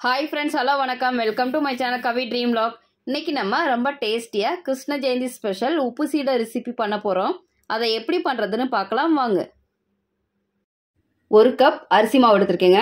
hi friends hello வணக்கம் welcome to my channel Kavi dream log இன்னைக்கு நம்ம ரொம்ப டேஸ்டியாக கிருஷ்ண ஜெயந்தி ஸ்பெஷல் உப்பு சீடை ரெசிபி பண்ண போகிறோம் அதை எப்படி பண்ணுறதுன்னு பார்க்கலாம் வாங்க ஒரு கப் அரிசி மாவு எடுத்திருக்கேங்க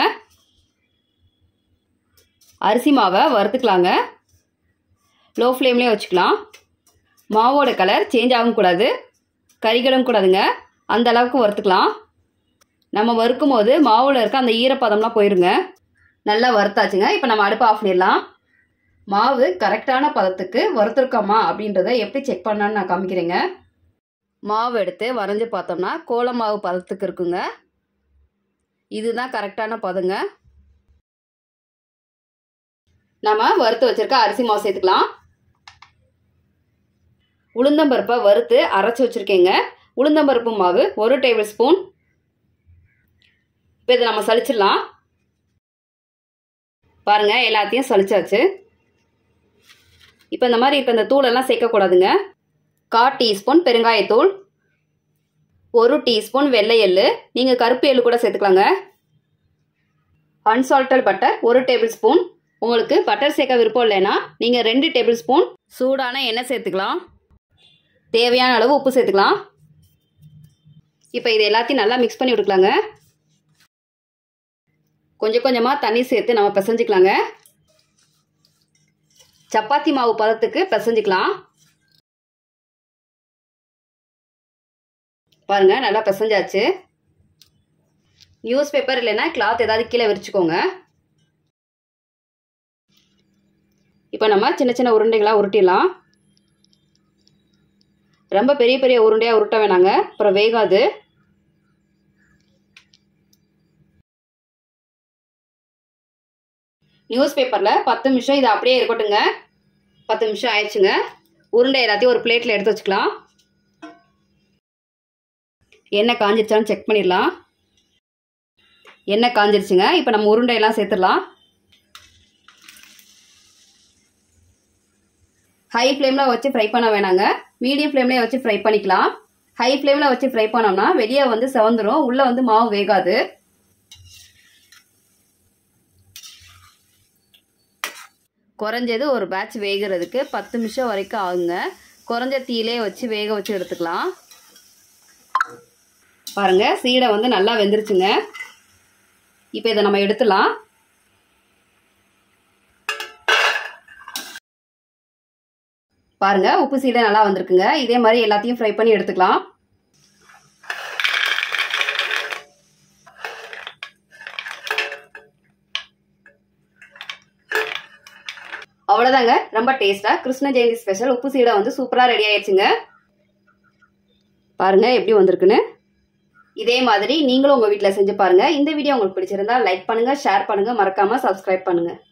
அரிசி மாவை வறுத்துக்கலாங்க லோ ஃப்ளேம்லேயே வச்சுக்கலாம் மாவோட கலர் சேஞ்ச் ஆகக்கூடாது கறிகளும் கூடாதுங்க அந்த அளவுக்கு வறுத்துக்கலாம் நம்ம வறுக்கும் போது மாவில் இருக்க அந்த ஈரப்பதம்லாம் போயிருங்க நல்லா வறுத்தாச்சுங்க இப்போ நம்ம அடுப்பு ஆஃப் பண்ணிடலாம் மாவு கரெக்டான பதத்துக்கு வறுத்துருக்கோமா அப்படின்றத எப்படி செக் பண்ணான்னு நான் காமிக்கிறேங்க மாவு எடுத்து வரைஞ்சி பார்த்தோம்னா கோல மாவு பதத்துக்கு இருக்குங்க இதுதான் கரெக்டான பதங்க நம்ம வறுத்து வச்சிருக்க அரிசி மாவு சேர்த்துக்கலாம் உளுந்தம்பருப்பை வறுத்து அரைச்சி வச்சுருக்கேங்க உளுந்தம்பருப்பு மாவு ஒரு டேபிள் ஸ்பூன் இப்போ இதை நம்ம சளிச்சிடலாம் பாருங்க எல்லாத்தையும் சளிச்சாச்சு இப்போ இந்த மாதிரி இருக்க இந்த தூளெல்லாம் சேர்க்கக்கூடாதுங்க கா டீஸ்பூன் பெருங்காயத்தூள் ஒரு டீஸ்பூன் வெள்ளை எள்ளு நீங்கள் கருப்பு எள்ளு கூட சேர்த்துக்கலாங்க அன்சால்டட் பட்டர் ஒரு டேபிள் ஸ்பூன் உங்களுக்கு பட்டர் சேர்க்க விருப்பம் இல்லைன்னா நீங்கள் ரெண்டு டேபிள் ஸ்பூன் சூடான எண்ணெய் சேர்த்துக்கலாம் தேவையான அளவு உப்பு சேர்த்துக்கலாம் இப்போ இது எல்லாத்தையும் நல்லா மிக்ஸ் பண்ணி விட்டுக்கலாங்க கொஞ்சம் கொஞ்சமாக தண்ணி சேர்த்து நம்ம பிசைஞ்சிக்கலாங்க சப்பாத்தி மாவு பதத்துக்கு பிசைஞ்சிக்கலாம் பாருங்க நல்லா பிசைஞ்சாச்சு நியூஸ் பேப்பர் இல்லைன்னா கிளாத் ஏதாவது கீழே விரிச்சுக்கோங்க இப்போ நம்ம சின்ன சின்ன உருண்டைகளாக உருட்டிடலாம் ரொம்ப பெரிய பெரிய உருண்டையாக உருட்ட வேணாங்க அப்புறம் வேகாது நியூஸ் பேப்பரில் பத்து நிமிஷம் இது அப்படியே இருக்கட்டுங்க பத்து நிமிஷம் ஆயிடுச்சுங்க உருண்டை எல்லாத்தையும் ஒரு பிளேட்டில் எடுத்து வச்சுக்கலாம் எண்ணெய் காஞ்சிருச்சான்னு செக் பண்ணிடலாம் எண்ணெய் காஞ்சிருச்சுங்க இப்போ நம்ம உருண்டையெல்லாம் சேர்த்துடலாம் ஹை ஃப்ளேமில் வச்சு ஃப்ரை பண்ண வேணாங்க மீடியம் ஃப்ளேம்லேயே வச்சு ஃப்ரை பண்ணிக்கலாம் ஹை ஃப்ளேமில் வச்சு ஃப்ரை பண்ணோம்னா வெளியே வந்து செவந்துடும் உள்ளே வந்து மாவு வேகாது குறைஞ்சது ஒரு பேட்ச் வேகிறதுக்கு பத்து நிமிஷம் வரைக்கும் ஆகுங்க குறைஞ்ச தீயிலே வச்சு வேக வச்சு எடுத்துக்கலாம் பாருங்க சீடை வந்து நல்லா வெந்துருச்சுங்க இப்போ இதை நம்ம எடுத்துலாம் பாருங்க உப்பு சீடை நல்லா வந்திருக்குங்க இதே மாதிரி எல்லாத்தையும் ஃப்ரை பண்ணி எடுத்துக்கலாம் அவ்வளோதாங்க ரொம்ப டேஸ்ட்டாக கிருஷ்ண ஜெயந்தி ஸ்பெஷல் உப்பு சீடை வந்து சூப்பராக ரெடி ஆயிடுச்சுங்க பாருங்க எப்படி வந்திருக்குன்னு இதே மாதிரி நீங்களும் உங்கள் வீட்டில் செஞ்சு பாருங்க இந்த வீடியோ உங்களுக்கு பிடிச்சிருந்தா லைக் பண்ணுங்க ஷேர் பண்ணுங்க மறக்காம சப்ஸ்கிரைப் பண்ணுங்க